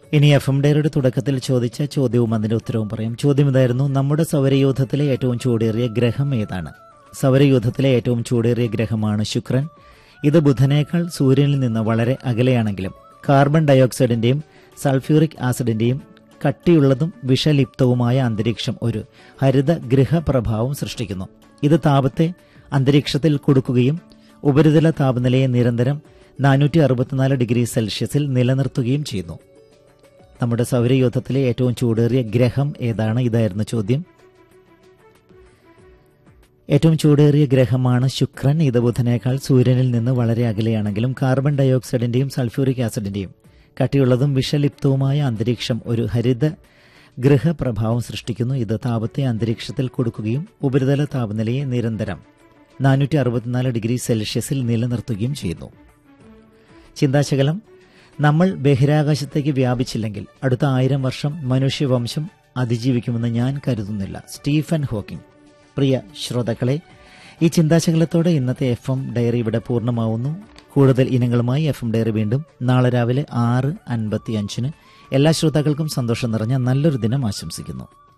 ഇനി F M ഡയറിയുടെ തുടക്കത്തിൽ ചോദിച്ച ചോദ്യവും അതിന്റെ ഉത്തരവും പറയാം ചോദ്യം ഇതായിരുന്നു നമ്മുടെ സൗരയൂഥത്തിലെ ഏറ്റവും ചൂടേറിയ ഗ്രഹം ഏതാണ് സൗരയൂഥത്തിലെ ഏറ്റവും ചൂടേറിയ ഗ്രഹമാണ് ശുക്രൻ ഇത് ബുധനേക്കാൾ സൂര്യനിൽ നിന്ന് വളരെ അകലെയാണെങ്കിലും കാർബൺ ഡയോക്സൈഡിന്റെയും സൾഫ്യൂറിക് ആസിഡിന്റെയും കട്ടിയുള്ളതും വിഷലിപ്തവുമായ അന്തരീക്ഷം ഒരു ഹരിത ഗൃഹപ്രഭാവം സൃഷ്ടിക്കുന്നു ഇത് താപത്തെ അന്തരീക്ഷത്തിൽ കൊടുക്കുകയും ഉപരിതല താപനിലയെ നിരന്തരം നാനൂറ്റി അറുപത്തിനാല് ഡിഗ്രി സെൽഷ്യസിൽ നിലനിർത്തുകയും ചെയ്യുന്നു നമ്മുടെ സൗരയൂഥത്തിലെ ഏറ്റവും ചൂടേറിയ ഗ്രഹം ഏതാണ് ഇതായിരുന്നു ചോദ്യം ഏറ്റവും ചൂടേറിയ ഗ്രഹമാണ് ശുക്രൻ ഇത് ബുധനേക്കാൾ സൂര്യനിൽ നിന്ന് വളരെ അകലെയാണെങ്കിലും കാർബൺ ഡയോക്സൈഡിന്റെയും സൾഫ്യൂറിക് ആസിഡിന്റെയും കട്ടിയുള്ളതും വിഷലിപ്തവുമായ അന്തരീക്ഷം ഒരു ഹരിത ഗൃഹപ്രഭാവം സൃഷ്ടിക്കുന്നു ഇത് താപത്തെ അന്തരീക്ഷത്തിൽ കൊടുക്കുകയും ഉപരിതല താപനിലയെ നിരന്തരം നാനൂറ്റി അറുപത്തിനാല് ഡിഗ്രി സെൽഷ്യസിൽ നിലനിർത്തുകയും ചെയ്യുന്നു ചിന്താശകലം നമ്മൾ ബഹിരാകാശത്തേക്ക് വ്യാപിച്ചില്ലെങ്കിൽ അടുത്ത ആയിരം വർഷം മനുഷ്യവംശം അതിജീവിക്കുമെന്ന് ഞാൻ കരുതുന്നില്ല സ്റ്റീഫൻ ഹോക്കിംഗ് പ്രിയ ശ്രോതാക്കളെ ഈ ചിന്താശകലത്തോടെ ഇന്നത്തെ എഫ് എം ഡയറി ഇവിടെ പൂർണ്ണമാവുന്നു കൂടുതൽ ഇനങ്ങളുമായി എഫ് എം ഡയറി വീണ്ടും നാളെ രാവിലെ ആറ് അൻപത്തി അഞ്ചിന് എല്ലാ ശ്രോതാക്കൾക്കും സന്തോഷം നിറഞ്ഞ നല്ലൊരു ദിനം ആശംസിക്കുന്നു